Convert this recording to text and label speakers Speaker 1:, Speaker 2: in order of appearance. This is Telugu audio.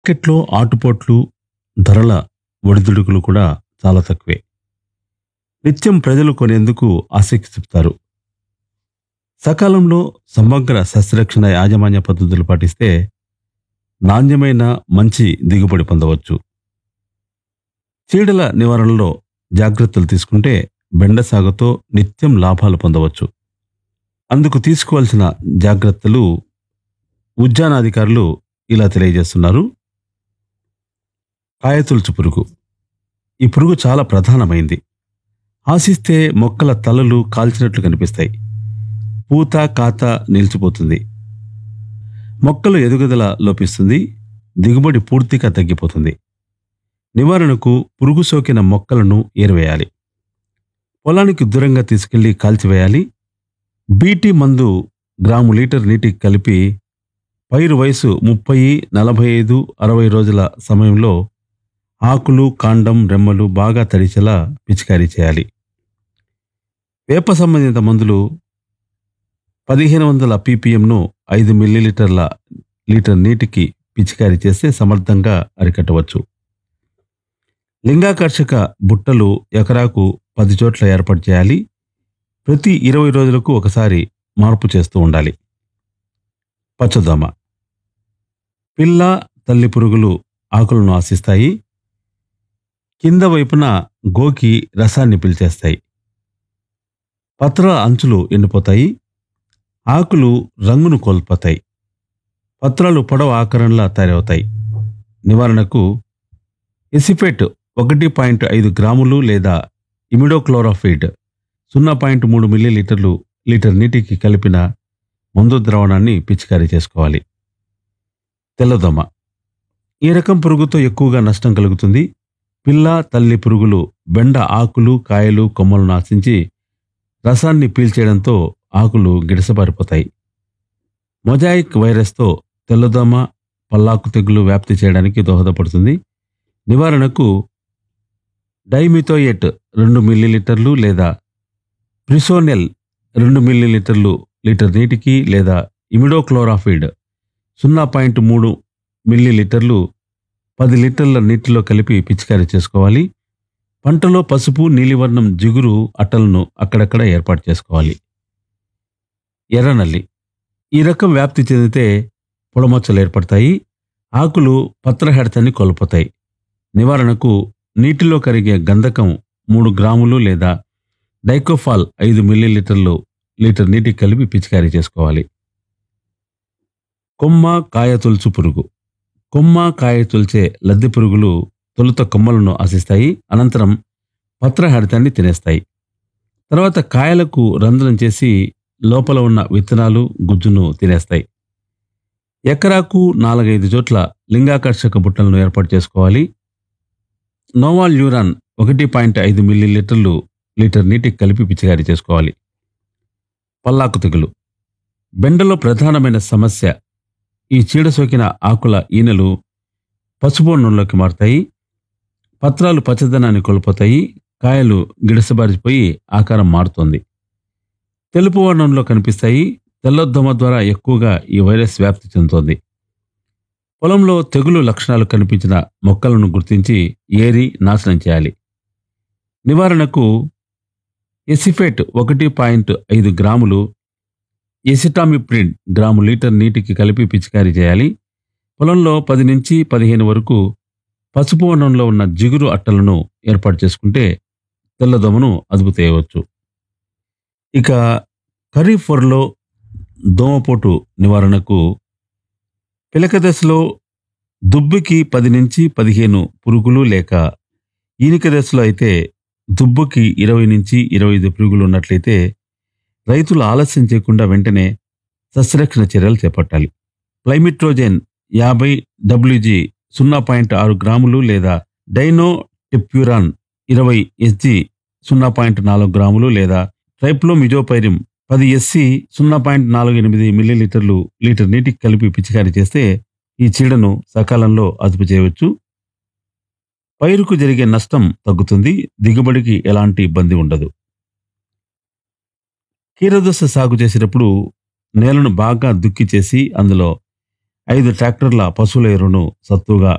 Speaker 1: మార్కెట్లో ఆటుపోట్లు ధరల ఒడిదుడుకులు కూడా చాలా తక్కువే నిత్యం ప్రజలు కొనేందుకు ఆసక్తి చూపుతారు సకాలంలో సమగ్ర సస్యరక్షణ యాజమాన్య పద్ధతులు పాటిస్తే నాణ్యమైన మంచి దిగుబడి పొందవచ్చు చీడల నివారణలో జాగ్రత్తలు తీసుకుంటే బెండ సాగుతో నిత్యం లాభాలు పొందవచ్చు అందుకు తీసుకోవాల్సిన జాగ్రత్తలు ఉద్యానాధికారులు ఇలా తెలియజేస్తున్నారు కాయతులుచు పురుగు ఈ పురుగు చాలా ప్రధానమైంది ఆశిస్తే మొక్కల తలలు కాల్చినట్లు కనిపిస్తాయి పూత కాత నిలిచిపోతుంది మొక్కలు ఎదుగుదల లోపిస్తుంది దిగుబడి పూర్తిగా తగ్గిపోతుంది నివారణకు పురుగు సోకిన మొక్కలను ఏరివేయాలి పొలానికి దూరంగా తీసుకెళ్లి కాల్చివేయాలి బీటీ మందు గ్రాము లీటర్ నీటికి కలిపి పైరు వయసు ముప్పై నలభై ఐదు అరవై రోజుల సమయంలో ఆకులు కాండం రెమ్మలు బాగా తడిచేలా పిచికారీ చేయాలి వేప సంబంధిత మందులు పదిహేను వందల పీపీఎంను ఐదు మిల్లీలీటర్ల లీటర్ నీటికి పిచికారీ చేస్తే సమర్థంగా అరికట్టవచ్చు లింగాకర్షక బుట్టలు ఎకరాకు పది చోట్ల ఏర్పాటు చేయాలి ప్రతి ఇరవై రోజులకు ఒకసారి మార్పు చేస్తూ ఉండాలి పచ్చదోమ పిల్ల తల్లి పురుగులు ఆకులను ఆశిస్తాయి కింద వైపున గోకి రసాన్ని పీల్చేస్తాయి పత్రాల అంచులు ఎండిపోతాయి ఆకులు రంగును కోల్పోతాయి పత్రాలు పొడవు ఆకారంలా తయారవుతాయి నివారణకు ఎసిఫెట్ ఒకటి పాయింట్ ఐదు గ్రాములు లేదా ఇమిడోక్లోరాఫిడ్ సున్నా పాయింట్ మూడు మిల్లీలీటర్లు లీటర్ నీటికి కలిపిన మందు ద్రావణాన్ని పిచికారీ చేసుకోవాలి తెల్లదోమ ఈ రకం పురుగుతో ఎక్కువగా నష్టం కలుగుతుంది పిల్ల తల్లి పురుగులు బెండ ఆకులు కాయలు కొమ్మలను ఆశించి రసాన్ని పీల్చేయడంతో ఆకులు గిడసబారిపోతాయి మొజాయిక్ వైరస్తో తెల్లదోమ పల్లాకు తెగులు వ్యాప్తి చేయడానికి దోహదపడుతుంది నివారణకు డైమిథోయేట్ రెండు మిల్లీలీటర్లు లేదా ప్రిసోనెల్ రెండు మిల్లీలీటర్లు లీటర్ నీటికి లేదా ఇమిడోక్లోరాఫిడ్ సున్నా పాయింట్ మూడు మిల్లీలీటర్లు పది లీటర్ల నీటిలో కలిపి పిచికారీ చేసుకోవాలి పంటలో పసుపు నీలివర్ణం జిగురు అట్టలను అక్కడక్కడ ఏర్పాటు చేసుకోవాలి ఎర్రనల్లి ఈ రకం వ్యాప్తి చెందితే పొడమచ్చలు ఏర్పడతాయి ఆకులు పత్రహెడతని కోల్పోతాయి నివారణకు నీటిలో కరిగే గంధకం మూడు గ్రాములు లేదా డైకోఫాల్ ఐదు మిల్లీలీటర్లు లీటర్ నీటికి కలిపి పిచికారీ చేసుకోవాలి కొమ్మ కాయ తొలుచు పురుగు కొమ్మ కాయ తొలిచే లద్దె పురుగులు తొలుత కొమ్మలను ఆశిస్తాయి అనంతరం పత్రహరితాన్ని తినేస్తాయి తర్వాత కాయలకు రంధ్రం చేసి లోపల ఉన్న విత్తనాలు గుజ్జును తినేస్తాయి ఎకరాకు నాలుగైదు చోట్ల లింగాకర్షక బుట్టలను ఏర్పాటు చేసుకోవాలి నోవాల్ యూరాన్ ఒకటి పాయింట్ ఐదు మిల్లీలీటర్లు లీటర్ నీటికి కలిపి పిచికారీ చేసుకోవాలి పల్లాకు తెగులు బెండలో ప్రధానమైన సమస్య ఈ చీడ సోకిన ఆకుల ఈనెలు పసుపు వర్ణంలోకి మారుతాయి పత్రాలు పచ్చదనాన్ని కోల్పోతాయి కాయలు గిడసబారిపోయి ఆకారం మారుతోంది తెలుపు వర్ణంలో కనిపిస్తాయి తెల్లొద్దమ ద్వారా ఎక్కువగా ఈ వైరస్ వ్యాప్తి చెందుతోంది పొలంలో తెగులు లక్షణాలు కనిపించిన మొక్కలను గుర్తించి ఏరి నాశనం చేయాలి నివారణకు ఎసిఫేట్ ఒకటి పాయింట్ ఐదు గ్రాములు ఎసిటామిప్రిడ్ గ్రాము లీటర్ నీటికి కలిపి పిచికారీ చేయాలి పొలంలో పది నుంచి పదిహేను వరకు పసుపు వర్ణంలో ఉన్న జిగురు అట్టలను ఏర్పాటు చేసుకుంటే తెల్లదోమను అదుపు చేయవచ్చు ఇక ఖరీఫ్ వరిలో దోమపోటు నివారణకు పిలక దశలో దుబ్బుకి పది నుంచి పదిహేను పురుగులు లేక ఈనిక దశలో అయితే దుబ్బుకి ఇరవై నుంచి ఇరవై ఐదు పురుగులు ఉన్నట్లయితే రైతులు ఆలస్యం చేయకుండా వెంటనే సస్యరక్షణ చర్యలు చేపట్టాలి ప్లైమిట్రోజెన్ యాభై డబ్ల్యూజీ సున్నా పాయింట్ ఆరు గ్రాములు లేదా డైనో టెప్యూరాన్ ఇరవై ఎస్జి సున్నా పాయింట్ నాలుగు గ్రాములు లేదా ట్రైప్లోమిజోపైరిం పది ఎస్సి సున్నా పాయింట్ నాలుగు ఎనిమిది మిల్లీలీటర్లు లీటర్ నీటికి కలిపి పిచికారీ చేస్తే ఈ చీడను సకాలంలో అదుపు చేయవచ్చు పైరుకు జరిగే నష్టం తగ్గుతుంది దిగుబడికి ఎలాంటి ఇబ్బంది ఉండదు కీరదోస సాగు చేసేటప్పుడు నేలను బాగా దుక్కి చేసి అందులో ఐదు ట్రాక్టర్ల పశువుల ఎరువును సత్తుగా